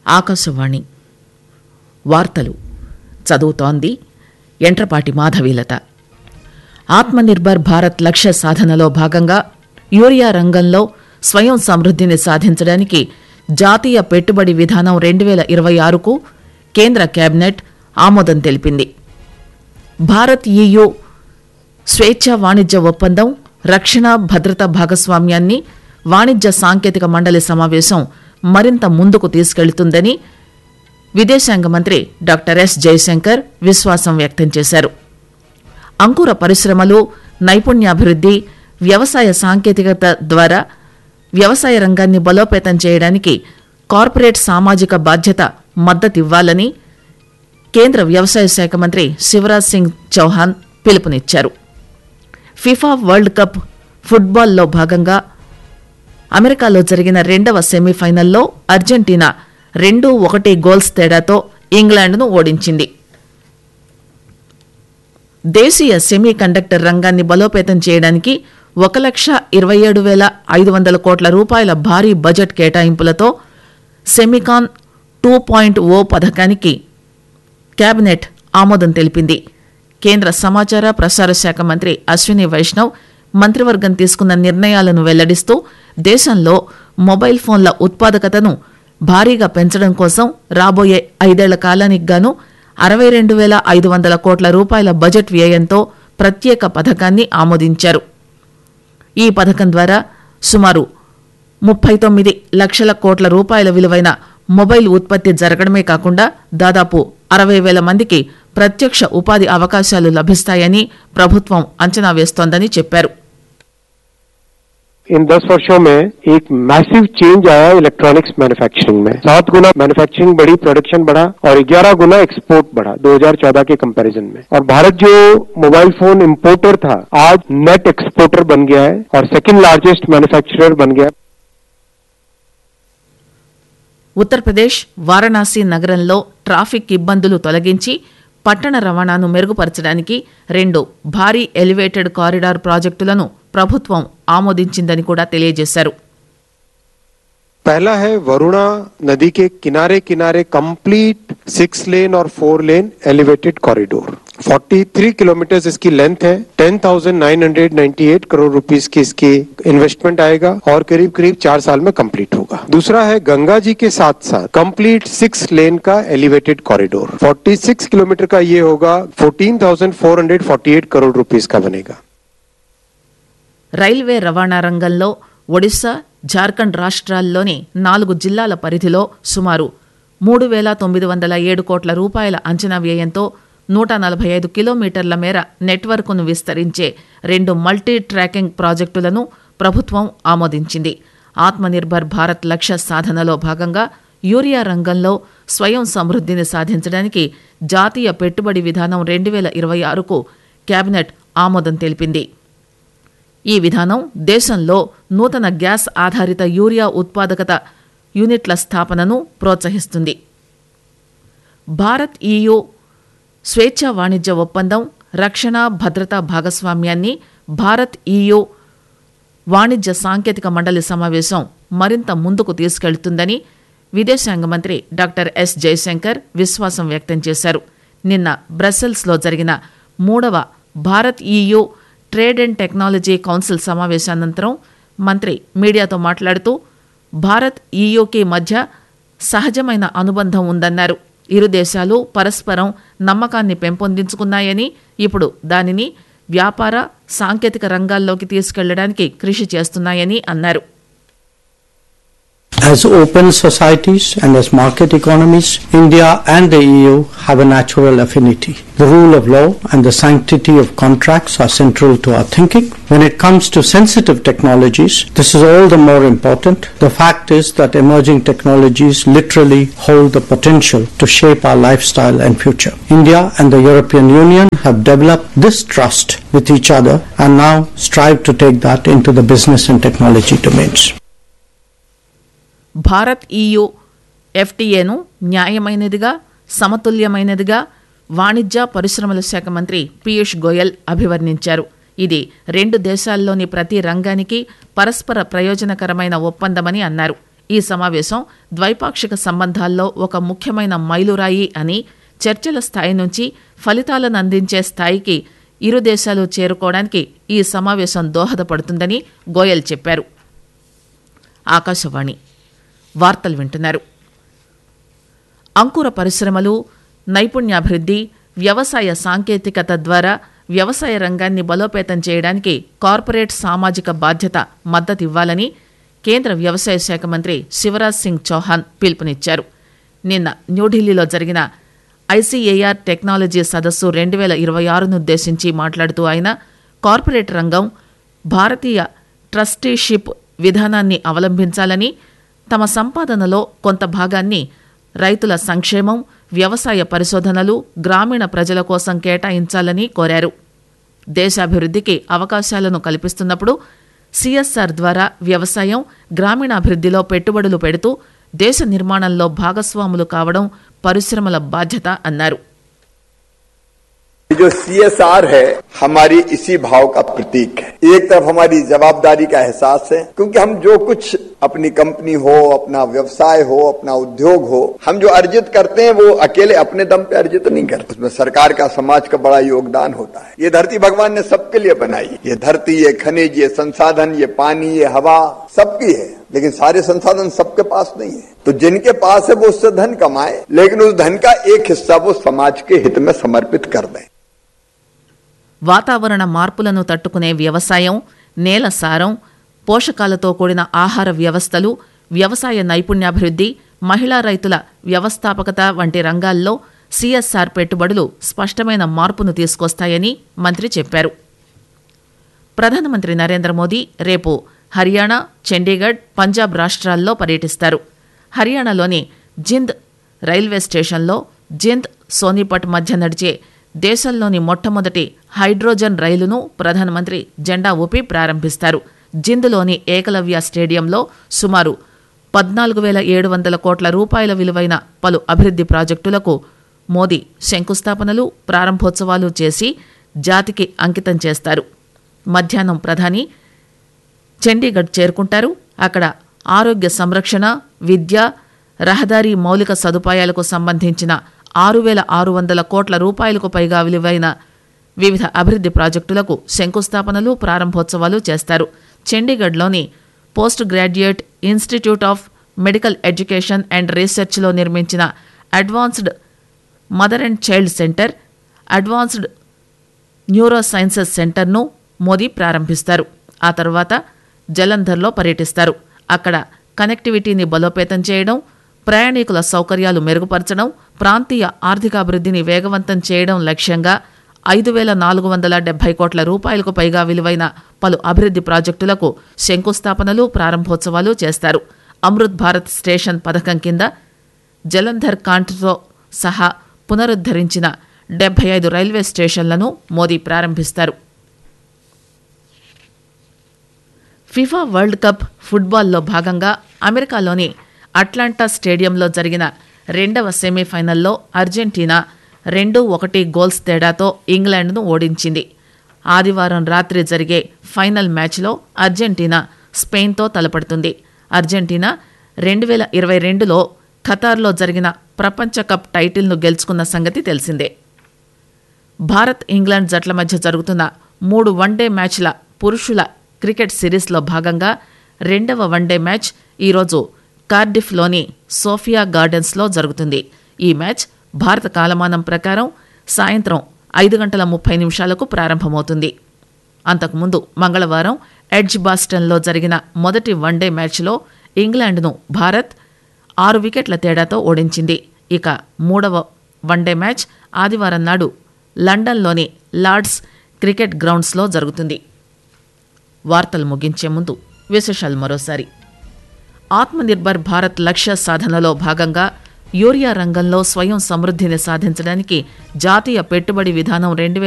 ఆకాశవాణి వార్తలు చదువుతోంది ఎంట్రపాటి మాధవీలత ఆత్మనిర్భర్ భారత్ లక్ష్య సాధనలో భాగంగా యూరియా రంగంలో స్వయం సమృద్ధిని సాధించడానికి జాతీయ పెట్టుబడి విధానం రెండు వేల ఇరవై ఆరుకు కేంద్ర కేబినెట్ ఆమోదం తెలిపింది భారత్ ఈయూ స్వేచ్ఛ వాణిజ్య ఒప్పందం రక్షణ భద్రత భాగస్వామ్యాన్ని వాణిజ్య సాంకేతిక మండలి సమావేశం మరింత ముందుకు తీసుకెళ్తుందని విదేశాంగ మంత్రి డాక్టర్ ఎస్ జయశంకర్ విశ్వాసం వ్యక్తం చేశారు అంకుర పరిశ్రమలు నైపుణ్యాభివృద్ధి వ్యవసాయ సాంకేతికత ద్వారా వ్యవసాయ రంగాన్ని బలోపేతం చేయడానికి కార్పొరేట్ సామాజిక బాధ్యత మద్దతివ్వాలని కేంద్ర వ్యవసాయ శాఖ మంత్రి శివరాజ్ సింగ్ చౌహాన్ పిలుపునిచ్చారు ఫిఫా వరల్డ్ కప్ ఫుట్బాల్లో భాగంగా అమెరికాలో జరిగిన రెండవ సెమీఫైనల్లో అర్జెంటీనా రెండు ఒకటి గోల్స్ తేడాతో ఇంగ్లాండ్ను ఓడించింది దేశీయ సెమీ కండక్టర్ రంగాన్ని బలోపేతం చేయడానికి ఒక లక్ష ఇరవై ఏడు వేల ఐదు వందల కోట్ల రూపాయల భారీ బడ్జెట్ కేటాయింపులతో సెమికాన్ టూ పాయింట్ ఓ పథకానికి కేబినెట్ ఆమోదం తెలిపింది కేంద్ర సమాచార ప్రసార శాఖ మంత్రి అశ్విని వైష్ణవ్ మంత్రివర్గం తీసుకున్న నిర్ణయాలను వెల్లడిస్తూ దేశంలో మొబైల్ ఫోన్ల ఉత్పాదకతను భారీగా పెంచడం కోసం రాబోయే ఐదేళ్ల కాలానికి గాను అరవై రెండు వేల ఐదు వందల కోట్ల రూపాయల బడ్జెట్ వ్యయంతో ప్రత్యేక పథకాన్ని ఆమోదించారు ఈ పథకం ద్వారా సుమారు ముప్పై తొమ్మిది లక్షల కోట్ల రూపాయల విలువైన మొబైల్ ఉత్పత్తి జరగడమే కాకుండా దాదాపు అరవై వేల మందికి ప్రత్యక్ష ఉపాధి అవకాశాలు లభిస్తాయని ప్రభుత్వం అంచనా వేస్తోందని చెప్పారు इन दस वर्षों में एक मैसिव चेंज आया इलेक्ट्रॉनिक्स मैन्युफैक्चरिंग में सात गुना मैन्युफैक्चरिंग बढ़ी प्रोडक्शन बढ़ा और ग्यारह गुना एक्सपोर्ट बढ़ा 2014 के कंपैरिजन में और भारत जो मोबाइल फोन इंपोर्टर था आज नेट एक्सपोर्टर बन गया है और सेकंड लार्जेस्ट मैन्युफैक्चरर बन गया है ఉత్తరప్రదేశ్ వారణాసి నగరంలో ట్రాఫిక్ ఇబ్బందులు తొలగించి పట్టణ రవాణాను మెరుగుపరచడానికి రెండు భారీ ఎలివేటెడ్ కారిడార్ ప్రాజెక్టులను ప్రభుత్వం ఆమోదించిందని కూడా తెలియజేశారు पहला है वरुणा नदी के किनारे किनारे कंप्लीट सिक्स लेन और four lane elevated corridor 43 kilometre इसकी लेंथ है 10,998 करोड़ रुपीस की इसकी इन्वेस्टमेंट आएगा और करीब करीब चार साल में कंप्लीट होगा दूसरा है गंगा जी के साथ साथ कंप्लीट सिक्स लेन का एलिवेटेड कॉरिडोर 46 किलोमीटर का ये होगा 14,448 करोड़ रुपीस का बनेगा రైల్వే రవాణా రంగంలో ఒడిశా జార్ఖండ్ రాష్ట్రాల్లోని నాలుగు జిల్లాల పరిధిలో సుమారు మూడు వేల తొమ్మిది వందల ఏడు కోట్ల రూపాయల అంచనా వ్యయంతో నూట నలభై ఐదు కిలోమీటర్ల మేర నెట్వర్క్ను విస్తరించే రెండు మల్టీ ట్రాకింగ్ ప్రాజెక్టులను ప్రభుత్వం ఆమోదించింది ఆత్మనిర్భర్ భారత్ లక్ష్య సాధనలో భాగంగా యూరియా రంగంలో స్వయం సమృద్ధిని సాధించడానికి జాతీయ పెట్టుబడి విధానం రెండు వేల ఇరవై ఆరుకు కేబినెట్ ఆమోదం తెలిపింది ఈ విధానం దేశంలో నూతన గ్యాస్ ఆధారిత యూరియా ఉత్పాదకత యూనిట్ల స్థాపనను ప్రోత్సహిస్తుంది భారత్ ఈయూ స్వేచ్ఛ వాణిజ్య ఒప్పందం రక్షణ భద్రతా భాగస్వామ్యాన్ని భారత్ ఈయూ వాణిజ్య సాంకేతిక మండలి సమావేశం మరింత ముందుకు తీసుకెళ్తుందని విదేశాంగ మంత్రి డాక్టర్ ఎస్ జయశంకర్ విశ్వాసం వ్యక్తం చేశారు నిన్న బ్రసెల్స్లో జరిగిన మూడవ Bharat EU trade and technology council సమావేశానంతరం మంత్రి మీడియాతో మాట్లాడుతూ భారత్ ఈయూకి మధ్య సహజమైన అనుబంధం ఉందన్నారు ఇరు దేశాలు పరస్పరం నమ్మకాన్ని పెంపొందించుకున్నాయని ఇప్పుడు దానిని వ్యాపార సాంకేతిక రంగాల్లోకి తీసుకెళ్లడానికి కృషి చేస్తున్నాయని అన్నారు As open societies and as market economies, India and the EU have a natural affinity. The rule of law and the sanctity of contracts are central to our thinking. When it comes to sensitive technologies, this is all the more important. The fact is that emerging technologies literally hold the potential to shape our lifestyle and future. India and the European Union have developed this trust with each other and now strive to take that into the business and technology domains. Bharat EU ఎఫ్టీఏను న్యాయమైనదిగా సమతుల్యమైనదిగా వాణిజ్య పరిశ్రమల శాఖ మంత్రి పీయూష్ గోయల్ అభివర్ణించారు ఇది రెండు దేశాల్లోని ప్రతి రంగానికి పరస్పర ప్రయోజనకరమైన ఒప్పందమని అన్నారు ఈ సమావేశం ద్వైపాక్షిక సంబంధాల్లో ఒక ముఖ్యమైన మైలురాయి అని చర్చల స్థాయి నుంచి ఫలితాలను అందించే స్థాయికి ఇరు దేశాలు చేరుకోవడానికి ఈ సమావేశం దోహదపడుతుందని గోయల్ చెప్పారు ఆకాశవాణి వార్తలు వింటున్నారు అంకుర పరిశ్రమలు నైపుణ్యాభివృద్ధి వ్యవసాయ సాంకేతికత ద్వారా వ్యవసాయ రంగాన్ని బలోపేతం చేయడానికి కార్పొరేట్ సామాజిక బాధ్యత మద్దతు ఇవ్వాలని కేంద్ర వ్యవసాయ శాఖ మంత్రి శివరాజ్ సింగ్ చౌహాన్ పిలుపునిచ్చారు నిన్న న్యూఢిల్లీలో జరిగిన ఐసీఏఆర్ టెక్నాలజీ సదస్సు రెండు వేల ఇరవై ఆరునుద్దేశించి మాట్లాడుతూ ఆయన కార్పొరేట్ రంగం భారతీయ ట్రస్టీషిప్ విధానాన్ని అవలంబించాలని తమ సంపాదనలో కొంత భాగాన్ని రైతుల సంక్షేమం వ్యవసాయ పరిశోధనలు గ్రామీణ ప్రజల కోసం కేటాయించాలని కోరారు దేశాభివృద్ధికి అవకాశాలను కల్పిస్తున్నప్పుడు సిఎస్ఆర్ ద్వారా వ్యవసాయం గ్రామీణాభివృద్ధిలో పెట్టుబడులు పెడుతూ దేశ నిర్మాణంలో భాగస్వాములు కావడం పరిశ్రమల బాధ్యత అన్నారు ये जो सीएसआर है हमारी इसी भाव का प्रतीक है एक तरफ हमारी जवाबदारी का एहसास है क्योंकि हम जो कुछ अपनी कंपनी हो अपना व्यवसाय हो अपना उद्योग हो हम जो अर्जित करते हैं वो अकेले अपने दम पे अर्जित नहीं करते उसमें सरकार का समाज का बड़ा योगदान होता है ये धरती भगवान ने सबके लिए बनाई ये धरती ये खनिज ये संसाधन ये पानी ये हवा सबकी है लेकिन सारे संसाधन सबके पास नहीं है तो जिनके पास है वो उससे धन कमाए लेकिन उस धन का एक हिस्सा वो समाज के हित में समर्पित कर दें వాతావరణ మార్పులను తట్టుకునే వ్యవసాయం నేల సారం పోషకాలతో కూడిన ఆహార వ్యవస్థలు వ్యవసాయ నైపుణ్యాభివృద్ధి మహిళా రైతుల వ్యవస్థాపకత వంటి రంగాల్లో సిఎస్ఆర్ పెట్టుబడులు స్పష్టమైన మార్పును తీసుకొస్తాయని మంత్రి చెప్పారు ప్రధానమంత్రి నరేంద్ర మోదీ రేపు హర్యానా చండీగఢ్ పంజాబ్ రాష్ట్రాల్లో పర్యటిస్తారు హర్యానాలోని జింద్ రైల్వే స్టేషన్లో జింద్ సోనిపట్ మధ్య నడిచే దేశంలోని మొట్టమొదటి హైడ్రోజన్ రైలును ప్రధానమంత్రి జెండా ఊపి ప్రారంభిస్తారు జింద్లోని ఏకలవ్య స్టేడియంలో సుమారు పద్నాలుగు వేల ఏడు వందల కోట్ల రూపాయల విలువైన పలు అభివృద్ధి ప్రాజెక్టులకు మోదీ శంకుస్థాపనలు ప్రారంభోత్సవాలు చేసి జాతికి అంకితం చేస్తారు మధ్యాహ్నం ప్రధాని చండీగఢ్ చేరుకుంటారు అక్కడ ఆరోగ్య సంరక్షణ విద్య రహదారి మౌలిక సదుపాయాలకు సంబంధించిన ఆరు వేల ఆరు వందల కోట్ల రూపాయలకు పైగా విలువైన వివిధ అభివృద్ధి ప్రాజెక్టులకు శంకుస్థాపనలు ప్రారంభోత్సవాలు చేస్తారు చండీగఢ్లోని post graduate institute of medical education and రీసెర్చ్లో నిర్మించిన advanced mother and child centre advanced neuro sciences సెంటర్ను మోదీ ప్రారంభిస్తారు ఆ తర్వాత జలంధర్లో పర్యటిస్తారు అక్కడ కనెక్టివిటీని బలోపేతం చేయడం ప్రయాణికుల సౌకర్యాలు మెరుగుపరచడం ప్రాంతీయ ఆర్థికాభివృద్ధిని వేగవంతం చేయడం లక్ష్యంగా ఐదు వేల నాలుగు వందల డెబ్బై కోట్ల రూపాయలకు పైగా విలువైన పలు అభివృద్ధి ప్రాజెక్టులకు శంకుస్థాపనలు ప్రారంభోత్సవాలు చేస్తారు అమృత్ భారత్ స్టేషన్ పథకం కింద జలంధర్ కాంట్తో సహా పునరుద్ధరించిన డెబ్బై ఐదు రైల్వే స్టేషన్లను మోదీ ప్రారంభిస్తారు ఫిఫా వరల్డ్ కప్ ఫుట్బాల్లో భాగంగా అమెరికాలోని అట్లాంటా స్టేడియంలో జరిగిన రెండవ సెమీఫైనల్లో అర్జెంటీనా రెండు ఒకటి గోల్స్ తేడాతో ఇంగ్లాండ్ను ఓడించింది ఆదివారం రాత్రి జరిగే ఫైనల్ మ్యాచ్లో అర్జెంటీనా స్పెయిన్తో తలపడుతుంది అర్జెంటీనా రెండు వేల ఇరవై రెండులో ఖతార్లో జరిగిన ప్రపంచ కప్ టైటిల్ను గెలుచుకున్న సంగతి తెలిసిందే భారత్ ఇంగ్లాండ్ జట్ల మధ్య జరుగుతున్న మూడు వన్డే మ్యాచ్ల పురుషుల క్రికెట్ సిరీస్లో భాగంగా రెండవ వన్డే మ్యాచ్ ఈరోజు కార్డిఫ్లోని సోఫియా గార్డెన్స్లో జరుగుతుంది ఈ మ్యాచ్ భారత కాలమానం ప్రకారం సాయంత్రం ఐదు గంటల ముప్పై నిమిషాలకు ప్రారంభమవుతుంది అంతకుముందు మంగళవారం ఎడ్జ్ బాస్టన్లో జరిగిన మొదటి వన్డే మ్యాచ్లో ఇంగ్లాండ్ను భారత్ ఆరు వికెట్ల తేడాతో ఓడించింది ఇక మూడవ వన్డే మ్యాచ్ ఆదివారం నాడు లండన్లోని లార్డ్స్ క్రికెట్ గ్రౌండ్స్లో జరుగుతుంది వార్తలు ముగించే ముందు విశేషాలు మరోసారి ఆత్మనిర్భర్ భారత్ లక్ష్య సాధనలో భాగంగా యూరియా రంగంలో స్వయం సమృద్ధిని సాధించడానికి జాతీయ పెట్టుబడి విధానం రెండు